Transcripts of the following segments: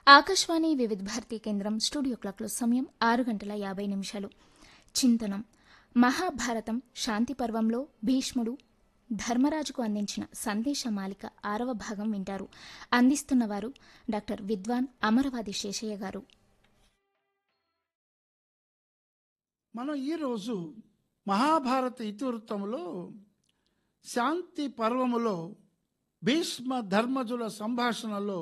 ఆకాశవాణి వివిధ భారతీ కేంద్రం స్టూడియో క్లాక్లో సమయం ఆరు గంటల యాభై నిమిషాలు చింతనం మహాభారతం శాంతి పర్వంలో భీష్ముడు ధర్మరాజుకు అందించిన సందేశ మాలిక ఆరవ భాగం వింటారు అందిస్తున్నవారు డాక్టర్ విద్వాన్ అమరవాది శేషయ్య గారు మనం ఈరోజు మహాభారత ఇతివృత్తంలో శాంతి పర్వములో భీష్మ ధర్మజుల సంభాషణలో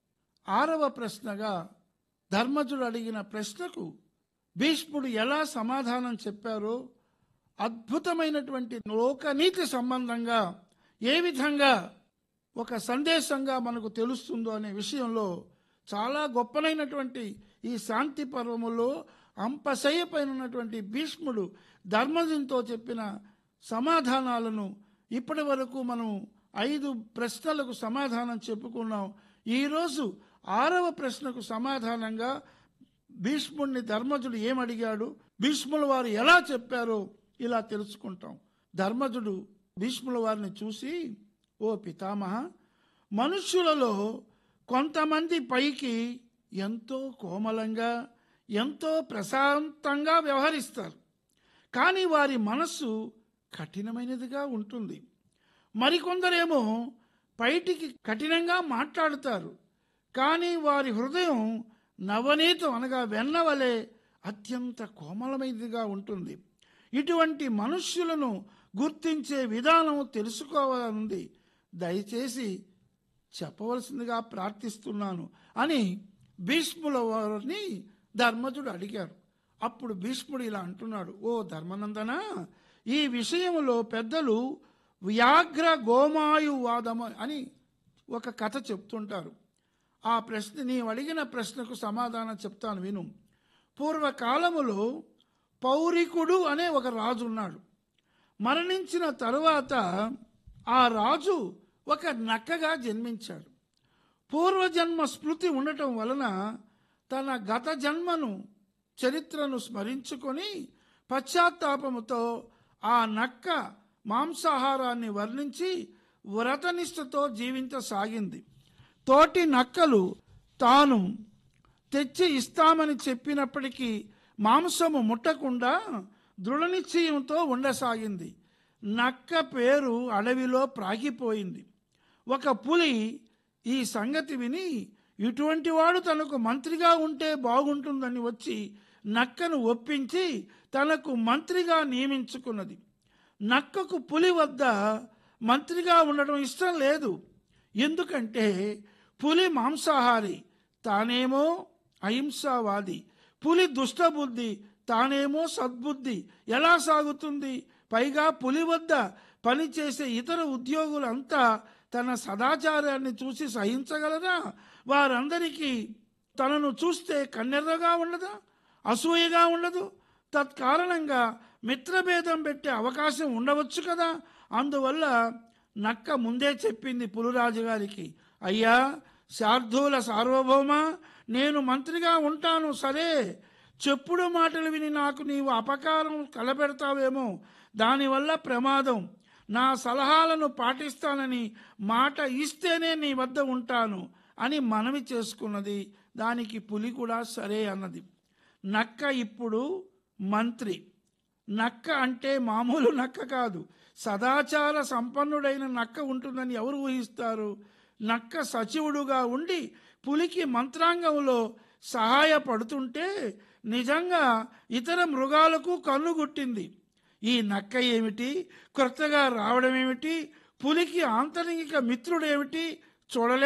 ఆరవ ప్రశ్నగా ధర్మజుడు అడిగిన ప్రశ్నకు భీష్ముడు ఎలా సమాధానం చెప్పారో అద్భుతమైనటువంటి లోకనీతి సంబంధంగా ఏ విధంగా ఒక సందేశంగా మనకు తెలుస్తుందో అనే విషయంలో చాలా గొప్పనైనటువంటి ఈ శాంతి పర్వములో అంపశయ్య పైన ఉన్నటువంటి భీష్ముడు ధర్మజునితో చెప్పిన సమాధానాలను ఇప్పటి వరకు మనం ఐదు ప్రశ్నలకు సమాధానం చెప్పుకున్నాం ఈరోజు ఆరవ ప్రశ్నకు సమాధానంగా భీష్ముడిని ధర్మజుడు ఏమడిగాడు భీష్ముల వారు ఎలా చెప్పారో ఇలా తెలుసుకుంటాం ధర్మజుడు భీష్ముల వారిని చూసి ఓ పితామహ మనుష్యులలో కొంతమంది పైకి ఎంతో కోమలంగా ఎంతో ప్రశాంతంగా వ్యవహరిస్తారు కానీ వారి మనస్సు కఠినమైనదిగా ఉంటుంది మరికొందరేమో బయటికి కఠినంగా మాట్లాడుతారు కానీ వారి హృదయం నవనీతం అనగా వెన్నవలే అత్యంత కోమలమైనదిగా ఉంటుంది ఇటువంటి మనుష్యులను గుర్తించే విధానం తెలుసుకోవాలనుంది దయచేసి చెప్పవలసిందిగా ప్రార్థిస్తున్నాను అని భీష్ముల వారిని ధర్మజుడు అడిగారు అప్పుడు భీష్ముడు ఇలా అంటున్నాడు ఓ ధర్మనందన ఈ విషయంలో పెద్దలు వ్యాఘ్ర గోమాయువాదము అని ఒక కథ చెప్తుంటారు ఆ ప్రశ్న నీవు అడిగిన ప్రశ్నకు సమాధానం చెప్తాను విను పూర్వకాలములో పౌరికుడు అనే ఒక రాజు ఉన్నాడు మరణించిన తరువాత ఆ రాజు ఒక నక్కగా జన్మించాడు పూర్వజన్మ స్మృతి ఉండటం వలన తన గత జన్మను చరిత్రను స్మరించుకొని పశ్చాత్తాపముతో ఆ నక్క మాంసాహారాన్ని వర్ణించి వ్రతనిష్టతో జీవించసాగింది తోటి నక్కలు తాను తెచ్చి ఇస్తామని చెప్పినప్పటికీ మాంసము ముట్టకుండా దృఢనిశ్చయంతో ఉండసాగింది నక్క పేరు అడవిలో ప్రాగిపోయింది ఒక పులి ఈ సంగతి విని ఇటువంటి వాడు తనకు మంత్రిగా ఉంటే బాగుంటుందని వచ్చి నక్కను ఒప్పించి తనకు మంత్రిగా నియమించుకున్నది నక్కకు పులి వద్ద మంత్రిగా ఉండడం ఇష్టం లేదు ఎందుకంటే పులి మాంసాహారి తానేమో అహింసావాది పులి దుష్టబుద్ధి తానేమో సద్బుద్ధి ఎలా సాగుతుంది పైగా పులి వద్ద పనిచేసే ఇతర ఉద్యోగులంతా తన సదాచారాన్ని చూసి సహించగలరా వారందరికీ తనను చూస్తే కన్నెర్రగా ఉండదా అసూయగా ఉండదు తత్కారణంగా మిత్రభేదం పెట్టే అవకాశం ఉండవచ్చు కదా అందువల్ల నక్క ముందే చెప్పింది పులిరాజు గారికి అయ్యా శార్దూల సార్వభౌమ నేను మంత్రిగా ఉంటాను సరే చెప్పుడు మాటలు విని నాకు నీవు అపకారం కలపెడతావేమో దానివల్ల ప్రమాదం నా సలహాలను పాటిస్తానని మాట ఇస్తేనే నీ వద్ద ఉంటాను అని మనవి చేసుకున్నది దానికి పులి కూడా సరే అన్నది నక్క ఇప్పుడు మంత్రి నక్క అంటే మామూలు నక్క కాదు సదాచార సంపన్నుడైన నక్క ఉంటుందని ఎవరు ఊహిస్తారు నక్క సచివుడుగా ఉండి పులికి మంత్రాంగంలో సహాయపడుతుంటే నిజంగా ఇతర మృగాలకు కన్నుగుట్టింది ఈ నక్క ఏమిటి కొత్తగా రావడం ఏమిటి పులికి ఆంతరిక మిత్రుడేమిటి చూడలే